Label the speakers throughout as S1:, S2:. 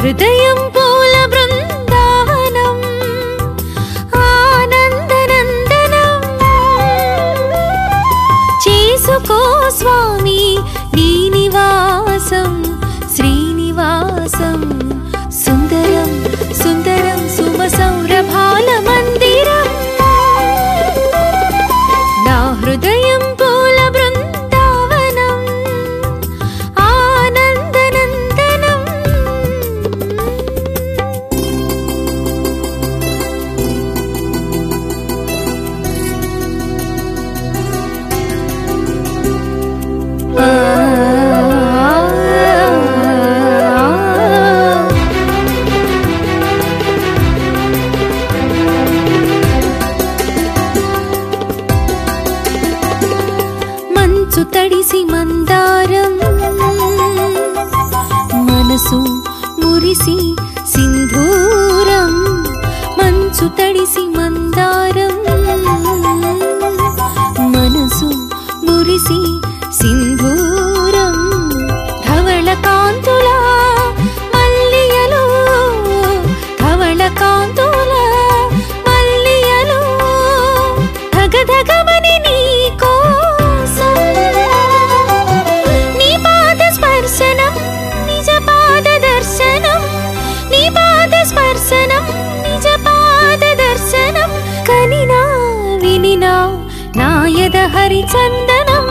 S1: హృదయం పూల బృందావనం ఆనందనందనం చేసుకో స్వామి నీ నివాసం శ్రీనివాసం సుందరం సుందరం సుమ సౌరభాల మందిరం నా హృదయం పూల బృందావనం ఆనందనందనం మంచు తడిసి మందారం మనసు మురిసి సింధూరం మంచు తడిసి మందారం మనసు మురిసి సింధూరం ధవళ కాంతుల మల్లియలు ధవళ కాంతుల మల్లియలు ధగధగమని నీ కోసం నీ పాద స్పర్శనం నిజ పాద దర్శనం నీ పాద స్పర్శనం నిజ పాద దర్శనం కనినా వినినా నాయద హరిచందనం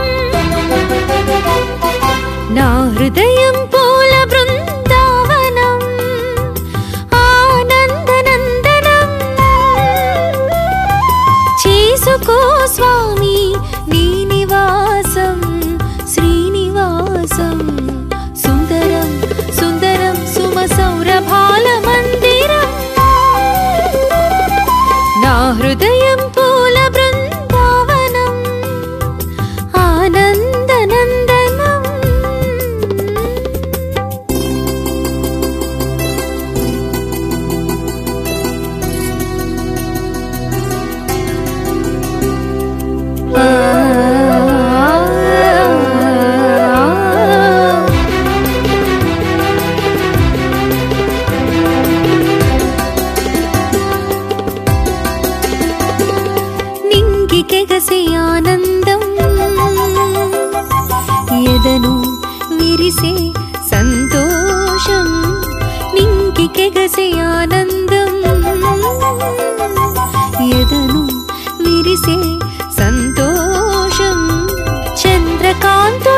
S1: నా హృదయం పూల బృందావనం ఆనందనందనం చేసుకో స్వామి నీ నివాసం శ్రీనివాసం సుందరం సుందరం సుమ సౌరభాల మందిరం నా హృదయం పూల బృందావనం ఆనందనందనం నింగికెగసే ఆనందం ఎదను విరిసే సంతోషం నింగికెగసే ఆనందం ఎదను విరిసే సంతోషం చంద్రకాంతుల